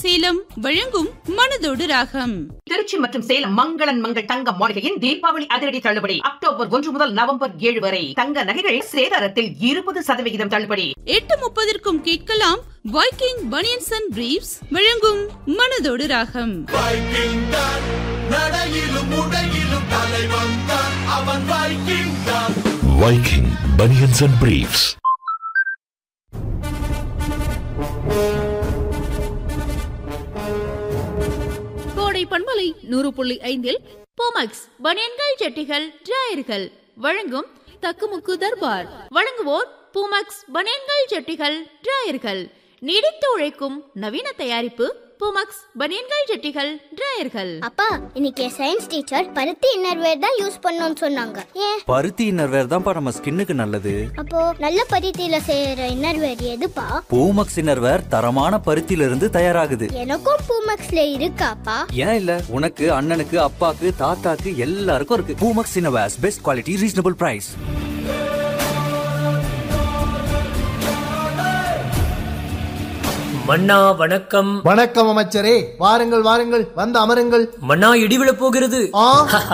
சேலம் வழங்கும் மனதோடு ராகம் திருச்சி மற்றும் சேலம் மங்களன் மங்கள் தங்க மாளிகையின் தீபாவளி அதிரடி தள்ளுபடி அக்டோபர் ஒன்று முதல் நவம்பர் ஏழு வரை தங்க நகைகள் சேதாரத்தில் இருபது சதவிகிதம் தள்ளுபடி எட்டு முப்பதற்கும் கேட்கலாம் வைக்கிங் பனியன்ஸ் அண்ட் பிரீவ்ஸ் வழங்கும் மனதோடு ராகம் வைக்கிங் தான் நடையிலும் உடையிலும் தலைவன் தான் அவன் வைக்கிங் தான் Viking Bunions and Briefs. கோடை பண்பலை நூறு புள்ளி ஐந்தில் போமக்ஸ் பனியன்கள் ஜட்டிகள் டிராயர்கள் வழங்கும் தக்குமுக்கு தர்பார் வழங்குவோர் பூமக்ஸ் பனியன்கள் ஜட்டிகள் டிராயர்கள் நீடித்து உழைக்கும் நவீன தயாரிப்பு பூமக்ஸ் பனியன்கள் ஜட்டிகள் டிராயர்கள் அப்பா இன்னைக்கு சயின்ஸ் டீச்சர் பருத்தி இன்னர்வேர் தான் யூஸ் பண்ணணும்னு சொன்னாங்க ஏன் பருத்தி இன்னர்வேர் தான்ப்பா நம்ம ஸ்கின்னுக்கு நல்லது அப்போ நல்ல பருத்தியில செய்யற இன்னர்வேர் எதுப்பா பூமக்ஸ் இன்னர்வேர் தரமான பருத்தியில இருந்து தயாராகுது எனக்கும் பூமக்ஸ்ல இருக்காப்பா ஏன் இல்ல உனக்கு அண்ணனுக்கு அப்பாக்கு தாத்தாக்கு எல்லாருக்கும் இருக்கு Poomex innerwears best quality reasonable price மன்னா வணக்கம் வணக்கம் அமைச்சரே வாருங்கள் வாருங்கள் வந்து அமருங்கள் மன்னா இடி விழப் போகிறது ஆ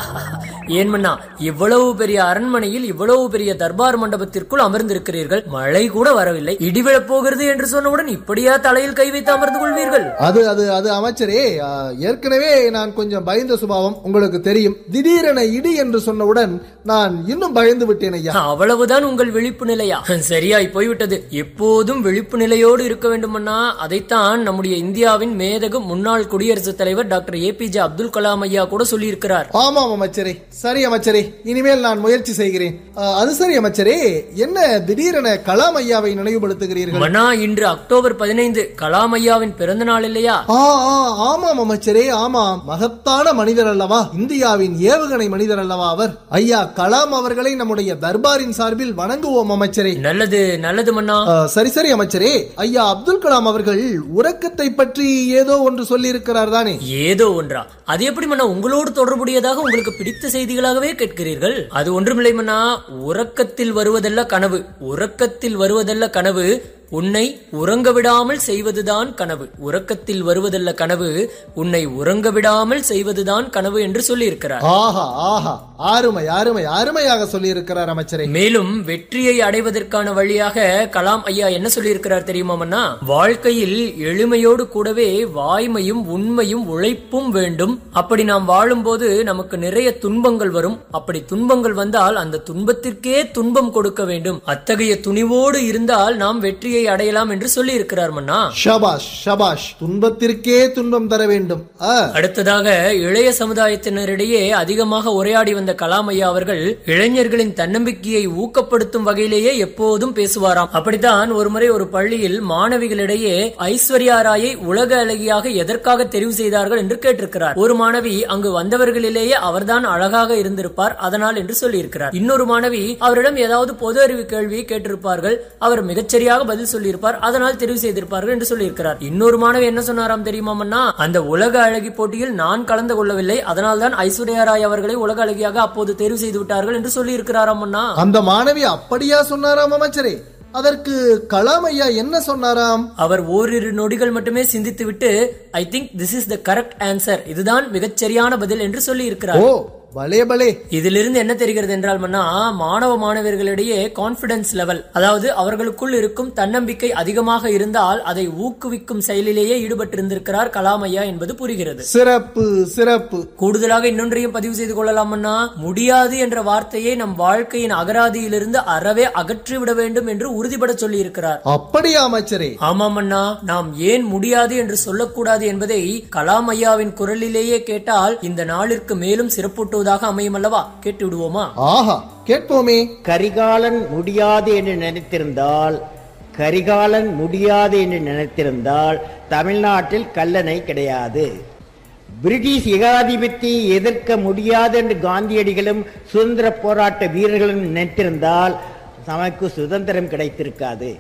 ஏன் மன்னா இவ்வளவு பெரிய அரண்மனையில் இவ்வளவு பெரிய தர்பார் மண்டபத்திற்குள் அமர்ந்திருக்கிறீர்கள் மழை கூட வரவில்லை இடி விழப் போகிறது என்று சொன்னவுடன் இப்படியா தலையில் கை வைத்து அமர்ந்து கொள்வீர்கள் அது அது அது அமைச்சரே ஆ, ஏற்கனவே நான் கொஞ்சம் பயந்த சுபாவம் உங்களுக்கு தெரியும் திடீரென இடி என்று சொன்னவுடன் நான் இன்னும் பயந்து விட்டேன் ஐயா அவ்வளவுதான் உங்கள் விழிப்பு நிலையா சரியாய் போய்விட்டது எப்போதும் விழிப்பு நிலையோடு இருக்க வேண்டுமன்னா அதைத்தான் நம்முடைய இந்தியாவின் மேதகு முன்னாள் குடியரசுத் தலைவர் doctor A P J Abdul Kalam ஐயா கூட சொல்லியிருக்கிறார் ஆமாம் அமைச்சரே சரி அமைச்சரே இனிமேல் நான் முயற்சி செய்கிறேன் ஆ, அது சரி அமைச்சரே என்ன திடீரென கலாம் ஐயாவை நினைவுபடுத்துகிறீர்கள் மன்னா இன்று அக்டோபர் பதினைந்து கலாம் ஐயாவின் பிறந்த நாள் இல்லையா ஆ ஆ, ஆமாம் அமைச்சரே ஆமாம் மகத்தான மனிதர் அல்லவா இந்தியாவின் ஏவுகணை மனிதர் அல்லவா அவர் ஐயா கலாம் அவர்களை நம்முடைய தர்பாரின் சார்பில் வணங்குவோம் அமைச்சரே நல்லது நல்லது மன்னா ஆ, சரி சரி அமைச்சரே ஐயா அப்துல் கலாம் அவர்கள் உறக்கத்தை பற்றி ஏதோ ஒன்று சொல்லி இருக்கிறார் தானே ஏதோ ஒன்றா அது எப்படி மன்னா உங்களோடு தொடர்புடையதாக உங்களுக்கு பிடித்த செய்திகளாகவே கேட்கிறீர்கள் அது ஒன்றுமில்லை மன்னா உறக்கத்தில் வருவதல்ல கனவு உறக்கத்தில் வருவதல்ல கனவு உன்னை உறங்க விடாமல் செய்வதுதான் கனவு உறக்கத்தில் வருவதல்ல கனவு உன்னை உறங்க விடாமல் செய்வதுதான் கனவு என்று சொல்லியிருக்கிறார் ஆஹா ஆஹா அருமை அருமை அருமையாக சொல்லி இருக்கிறார் அமைச்சரே மேலும் வெற்றியை அடைவதற்கான வழியாக கலாம் ஐயா என்ன சொல்லியிருக்கிறார் தெரியுமாமண்ணா வாழ்க்கையில் எளிமையோடு கூடவே வாய்மையும் உண்மையும் உழைப்பும் வேண்டும் அப்படி நாம் வாழும்போது நமக்கு நிறைய துன்பங்கள் வரும் அப்படி துன்பங்கள் வந்தால் அந்த துன்பத்திற்கே துன்பம் கொடுக்க வேண்டும் அத்தகைய துணிவோடு இருந்தால் நாம் வெற்றியை அடையலாம் என்று சொல்லி இருக்கிறார் மன்னா ஷபாஷ் ஷபாஷ் துன்பத்திற்கே துன்பம் தர வேண்டும் ஆ, அடுத்ததாக இளைய சமுதாயத்தினரிடையே அதிகமாக உரையாடி வந்த கலாம் ஐயா அவர்கள் இளைஞர்களின் தன்னம்பிக்கையை ஊக்கப்படுத்தும் வகையிலேயே எப்போதும் பேசுவாராம் அப்படித்தான் ஒருமுறை ஒரு பள்ளியில் மாணவிகளிடையே ஐஸ்வர்யா ராயை உலக அழகியாக எதற்காக தெரிவு செய்தார்கள் என்று கேட்டிருக்கிறார் ஒரு மாணவி அங்கு வந்தவர்களிலேயே அவர்தான் அழகாக இருந்திருப்பார் அதனால் என்று சொல்லியிருக்கிறார் இன்னொரு மாணவி அவரிடம் ஏதாவது பொது அறிவு கேள்வியை கேட்டிருப்பார்கள் அவர் மிகச்சரியாக பதில் சொல்லியிருப்பார் அதனால் தெரிவு செய்திருப்பார்கள் என்று சொல்லியிருக்கிறார் இன்னொரு மாணவி என்ன சொன்னாராம் தெரியுமாமன்னா அந்த உலக அழகி போட்டியில் நான் கலந்து கொள்ளவில்லை அதனால் தான் ஐஸ்வர்யா ராய் அவர்களை உலக அழகியாக அப்போது தேர்வு செய்து விட்டார்கள் என்று சொல்லி இருக்கிறாராம் அண்ணா அந்த மாணவி அப்படியா சொன்னாராம் அமைச்சரே அதற்கு கலாம் ஐயா என்ன சொன்னாராம் அவர் ஓரிரு நொடிகள் மட்டுமே சிந்தித்துவிட்டு I think this is the correct answer இதுதான் மிகச்சரியான பதில் என்று சொல்லி இருக்கிறார் ஓ பலே பலே இதிலிருந்து என்ன தெரிகிறது என்றால் மன்னா மாணவ மாணவர்களிடையே கான்பிடன்ஸ் லெவல் அதாவது அவர்களுக்குள் இருக்கும் தன்னம்பிக்கை அதிகமாக இருந்தால் அதை ஊக்குவிக்கும் செயலிலேயே ஈடுபட்டிருந்திருக்கிறார் கலாம் ஐயா என்பது புரிகிறது சிறப்பு சிறப்பு கூடுதலாக இன்னொன்றையும் பதிவு செய்து கொள்ளலாமன்னா முடியாது என்ற வார்த்தையை நம் வாழ்க்கையின் அகராதியிலிருந்து அறவே அகற்றிவிட வேண்டும் என்று உறுதிபட சொல்லி இருக்கிறார் அப்படியா அமைச்சரே ஆமாம் அண்ணா நாம் ஏன் முடியாது என்று சொல்லக்கூடாது என்பதை கலாம் ஐயாவின் குரலிலேயே கேட்டால் இந்த நாளிற்கு மேலும் சிறப்பூட்டுவதாக அமையும் அல்லவா கேட்டு விடுவோமா ஆஹா கேட்போமே கரிகாலன் முடியாது என்று நினைத்திருந்தால் கரிகாலன் முடியாது என்று நினைத்திருந்தால் தமிழ்நாட்டில் கல்லணை கிடையாது பிரிட்டிஷ் ஏகாதிபத்தியை எதிர்க்க முடியாது என்று காந்தியடிகளும் சுதந்திர போராட்ட வீரர்களும் நினைத்திருந்தால் நமக்கு சுதந்திரம் கிடைத்திருக்காது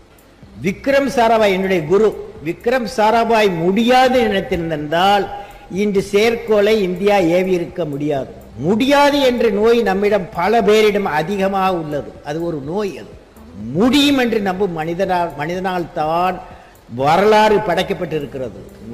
விக்ரம் சாராபாய் என்னுடைய குரு விக்ரம் சாராபாய் முடியாது என்று நினைத்திருந்தால் இன்று செயற்கோளை இந்தியா ஏவி இருக்க முடியாது முடியாது என்ற நோய் நம்மிடம் பல பேரிடம் அதிகமாக உள்ளது அது ஒரு நோய் அது முடியும் என்று நம்பும் மனிதனால் மனிதனால் தான் வரலாறு படைக்கப்பட்டிருக்கிறது